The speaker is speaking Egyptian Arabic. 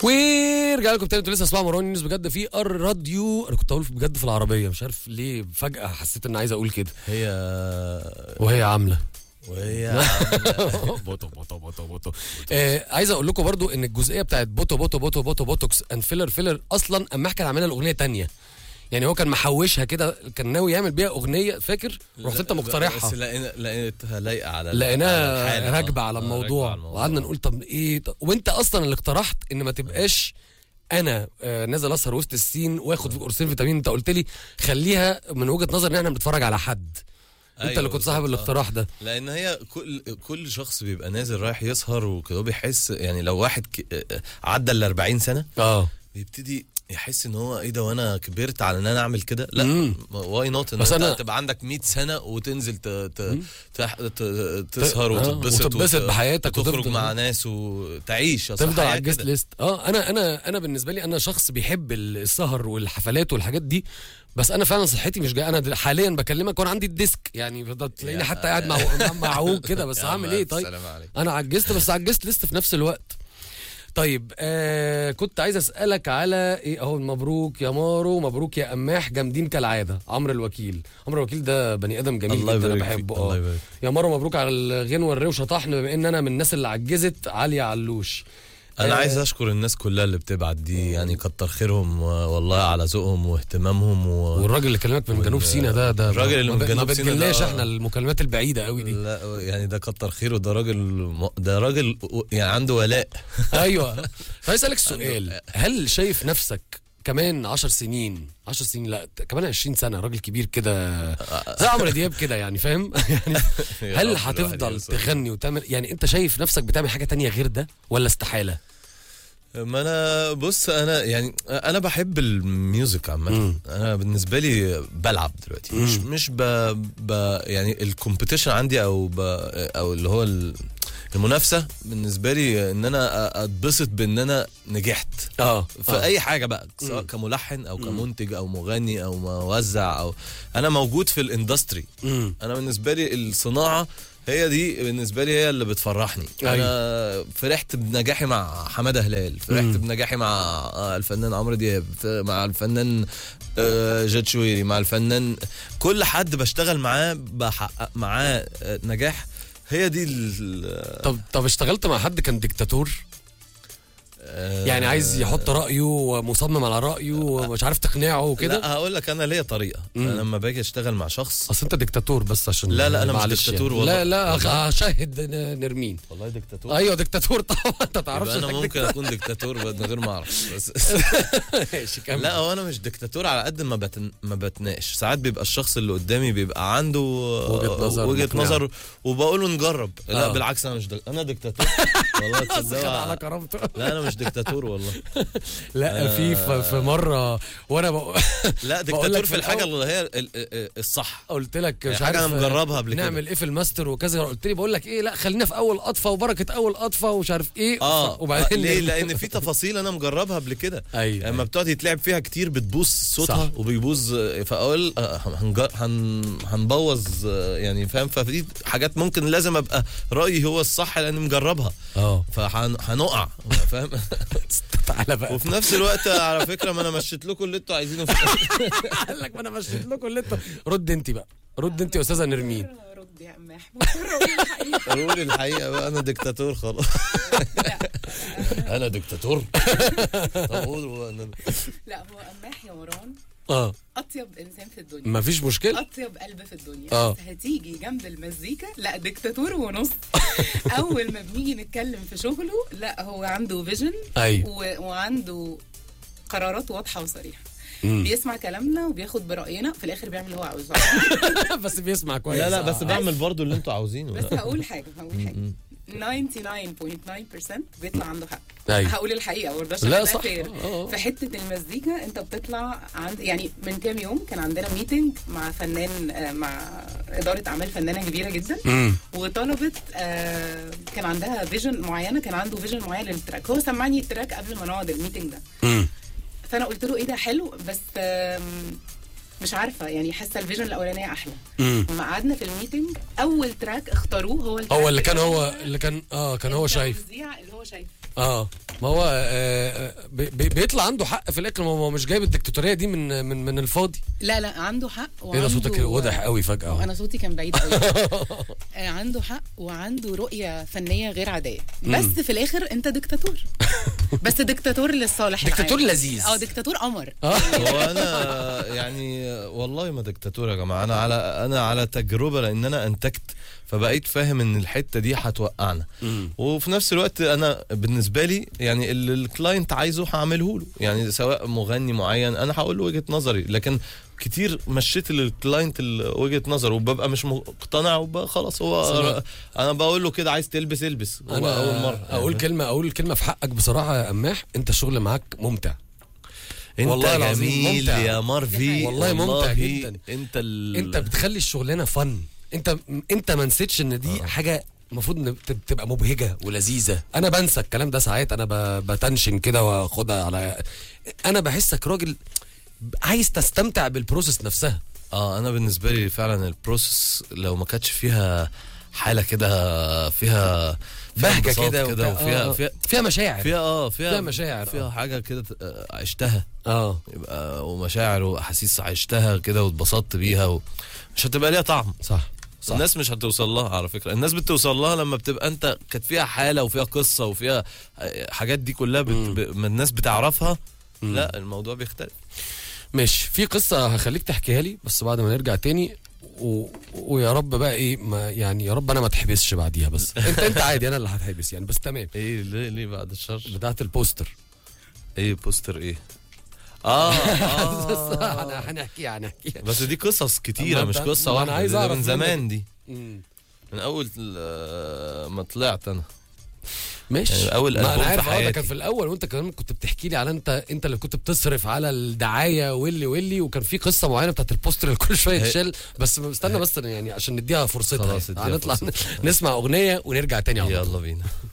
ورجع لكم تاني انتوا لسه اسمعوا مروان يونس بجد في الراديو انا كنت اقول بجد في العربيه مش عارف ليه فجاه حسيت ان عايز اقول كده هي وهي عامله وهي بوتو بوتو بوتو بوتو آه عايز اقول لكم برضو ان الجزئيه بتاعت بوتو بوتو بوتو بوتو بوتوكس اند فيلر فيلر اصلا اما كان عاملها الاغنيه تانية يعني هو كان محوشها كده كان ناوي يعمل بيها اغنيه فاكر رحت انت بس مقترحها لقينا لقيتها لايقه على على لقيناها الحالة. راكبه آه، على راكبة الموضوع على وقعدنا نقول طب ايه طب وانت اصلا اللي اقترحت ان ما تبقاش انا آه نازل اسهر وسط السين واخد قرصين فيتامين انت قلت لي خليها من وجهه نظر ان احنا بنتفرج على حد انت أيوة اللي كنت صاحب بالظبط، آه. الاقتراح ده لان هي كل كل شخص بيبقى نازل رايح يسهر وكده بيحس يعني لو واحد ك... عدى ال 40 سنه اه بيبتدي يحس ان هو ايه ده وانا كبرت على ان انا اعمل كده لا مم. واي نوت ان بس انت أنا- تبقى عندك 100 سنه وتنزل ت... ت... تح... ت... تسهر آه، وتتبسط وتتبسط وت- بحياتك وتخرج وتفضل- مع ناس وتعيش أصل تفضل حياة على الجست كده. ليست اه انا انا انا بالنسبه لي انا شخص بيحب السهر والحفلات والحاجات دي بس انا فعلا صحتي مش جايه انا دل- حاليا بكلمك وانا عندي الديسك يعني فضل- تلاقيني يا- حتى قاعد مع معوج كده بس يا هعمل عم ايه ألف طيب سلامة عليك. انا عجزت بس عجزت لسه في نفس الوقت طيب آه كنت عايز اسالك على ايه اهو مبروك يا مارو مبروك يا اماح جامدين كالعاده عمرو الوكيل عمرو الوكيل ده بني ادم جميل الله جدا انا يبارك فيك، بحبه الله اه يبارك. يا مارو مبروك على الغنوه الروشه طحن بما ان انا من الناس اللي عجزت عاليه علوش انا آه، عايز اشكر الناس كلها اللي بتبعت دي يعني كتر خيرهم و- والله على ذوقهم واهتمامهم و... والراجل اللي كلمك من وال- جنوب سينا ده ده الراجل اللي ما من ب- جنوب ما سينا ده، بتجيلناش آه. احنا المكالمات البعيده قوي دي لا يعني ده كتر خيره ده راجل م- ده راجل و- يعني عنده ولاء ايوه عايز اسالك سؤال هل شايف نفسك كمان 10 سنين 10 سنين لا كمان 20 سنه راجل كبير كده زي عمرو دياب كده يعني فاهم يعني يا هل رب الواحد هتفضل يوصل. تغني وتعمل يعني انت شايف نفسك بتعمل حاجه تانية غير ده ولا استحاله ما انا بص انا يعني انا بحب الميوزك عامه انا بالنسبه لي بلعب دلوقتي مش مش ب, ب يعني الكومبيتيشن عندي او ب او اللي هو ال- المنافسه بالنسبه لي ان انا أ- اتبسط بان انا نجحت اه في اي حاجه بقى سواء كملحن او كمنتج او مغني او موزع او انا موجود في الاندستري امم انا بالنسبه لي الصناعه هي دي بالنسبه لي هي اللي بتفرحني أيوة. انا فرحت بنجاحي مع حماده هلال فرحت مم. بنجاحي مع آه، الفنان عمرو دياب ف- مع الفنان آه، جاد شويري مع الفنان كل حد بشتغل معاه بحقق معاه آه، نجاح هي دي ال- طب طب اشتغلت مع حد كان ديكتاتور آه، يعني عايز يحط رايه ومصمم على رايه ومش عارف تقنعه وكده لا هقول لك انا ليا طريقه مم. انا لما باجي اشتغل مع شخص اصل انت ديكتاتور بس عشان لا، لا، أنا مش معلش ديكتاتور يعني. والله. لا لا والله. هشهد نرمين والله ديكتاتور ايوه ديكتاتور طبعا انت تعرفش يبقى انا إنك ممكن اكون ديكتاتور من غير ما اعرف بس ديكتاتور. ماشي كمل لا هو انا مش ديكتاتور على قد ما بتن... ما بتناقش ساعات بيبقى الشخص اللي قدامي بيبقى عنده وجهة نظر وجهه مقنعة. نظر وبقول له نجرب لا آه. بالعكس انا مش دك... انا ديكتاتور والله خد على تصدق كرامته لا انا مش ديكتاتور والله لا في في في مره وانا بقول لا بقول لك ديكتاتور في في الحاجه الأول. اللي هي ال- ال- الصح قلت لك مش حاجة عارف أنا مجربها قبل كده. نعمل ايه في الماستر وكذا قلت لي بقول لك ايه لا خلينا في اول قطفه وبركه اول قطفه ومش عارف ايه اه وبعدين ليه لان في تفاصيل انا مجربها قبل كده ايوه لما بتقعد يتلعب فيها كتير بتبوظ صوتها صح. وبيبوظ فاقول آه، هنج- هن هنبوظ آه، يعني فاهم فدي حاجات ممكن لازم ابقى رايي هو الصح لان مجربها اه فهنقع فاهم تعالى بقى وفي نفس الوقت على فكره ما انا مشيت لكم اللي انتوا عايزينه في قال لك ما انا مشيت لكم اللي انت رد انت بقى رد انت يا استاذه نرمين رد يا اماح مضطرة اقول الحقيقه قول الحقيقه بقى انا ديكتاتور خلاص انا ديكتاتور طب قولوا أنا- لا هو اماح يا مروان اه اطيب انسان في الدنيا ما فيش مشكله اطيب قلب في الدنيا آه. بس هتيجي جنب المزيكا لا ديكتاتور ونص اول ما بنيجي نتكلم في شغله لا هو عنده فيجن ايوه و... وعنده قرارات واضحه وصريحه مم. بيسمع كلامنا وبياخد براينا في الاخر بيعمل اللي هو عاوزه بس بيسمع كويس لا لا بس آه. بعمل برضو اللي انتوا عاوزينه بس هقول حاجه هقول حاجه 99.9% بيطلع عنده حق ايوه هقول الحقيقه برضه لا عشان صح صح فير آه، آه. في حته المزيكا انت بتطلع عند يعني من كام يوم كان عندنا ميتنج مع فنان آه، مع اداره اعمال فنانه كبيره جدا امم وطلبت آه، كان عندها فيجن معينه كان عنده فيجن معين للتراك هو سمعني التراك قبل ما نقعد الميتنج ده امم فانا قلت له ايه ده حلو بس آم، مش عارفه يعني حاسه الفيجن الاولانيه احلى امم لما قعدنا في الميتنج اول تراك اختاروه هو التراك هو اللي كان بتاع هو اللي كان اه كان هو شايف التوزيع اللي هو شايف اه ما هو آه، بي- بي- بيطلع عنده حق في الاخر ما هو مش جايب الدكتاتوريه دي من من من الفاضي لا لا عنده حق ايه وعنده ده صوتك واضح قوي فجاه انا صوتي كان بعيد قوي آه، عنده حق وعنده رؤيه فنيه غير عاديه بس في الاخر انت دكتاتور بس دكتاتور للصالح دكتاتور العام. لذيذ. اه دكتاتور قمر آه. هو انا يعني والله ما دكتاتور يا جماعه انا على انا على تجربه لان انا انتجت فبقيت فاهم ان الحته دي هتوقعنا وفي نفس الوقت انا بالنسبه لي يعني اللي الكلاينت عايزه هعمله له يعني سواء مغني معين انا هقول له وجهه نظري لكن كتير مشيت للكلاينت ال- وجهه نظره وببقى مش مقتنع وبقى خلاص هو صراحة. انا بقول له كده عايز تلبس البس هو انا اول مره اقول كلمه اقول كلمه في حقك بصراحه يا قماح انت الشغل معاك ممتع انت والله والله العظيم جميل ممتع. يا مارفي والله ممتع جداً. انت ال... انت بتخلي الشغلانه فن انت انت ما نسيتش ان دي حاجه المفروض ان تب- تبقى مبهجه ولذيذه انا بنسى الكلام ده ساعات انا ب- بتنشن كده واخدها على انا بحسك راجل عايز تستمتع بالبروسيس نفسها اه انا بالنسبه لي فعلا البروسيس لو ما كانتش فيها حاله كده فيها فيها بهجه انبساط كده كده وبتاع. وفيها آه، فيها فيها مشاعر فيها اه فيها فيها مشاعر، فيها آه. حاجه كده آه، عشتها اه يبقى ومشاعر واحاسيس عشتها كده واتبسطت بيها و... مش هتبقى ليها طعم صح صح الناس مش هتوصل لها على فكره الناس بتوصل لها لما بتبقى انت كانت فيها حاله وفيها قصه وفيها آه، حاجات دي كلها بت... ب... ما الناس بتعرفها لا الموضوع بيختلف ماشي في قصه هخليك تحكيها لي بس بعد ما نرجع تاني و... ويا رب بقى ايه ما يعني يا رب انا ما اتحبسش بعديها بس انت انت عادي انا اللي هتحبس يعني بس تمام ايه ليه ليه بعد الشر بتاعت البوستر ايه بوستر ايه اه, آه. انا هنحكيها هنحكيها بس دي قصص كتيرة أما مش أنت- قصة ما واحدة أنا عايز دي أعرف من زمان منك. دي مم. من أول آه، ما طلعت أنا ماشي يعني أول ما ألبوم انا في عارف اه ده حياتي. كان في الاول وانت كمان كنت بتحكي لي على انت انت اللي كنت بتصرف على الدعايه واللي واللي وكان في قصه معينه بتاعت البوستر اللي كل شويه هي- يتشال بس استنى بس يعني عشان نديها فرصتها خلاص، يعني. اديها هنطلع فرصتها. نسمع اغنيه ونرجع تاني على طول. يلا بينا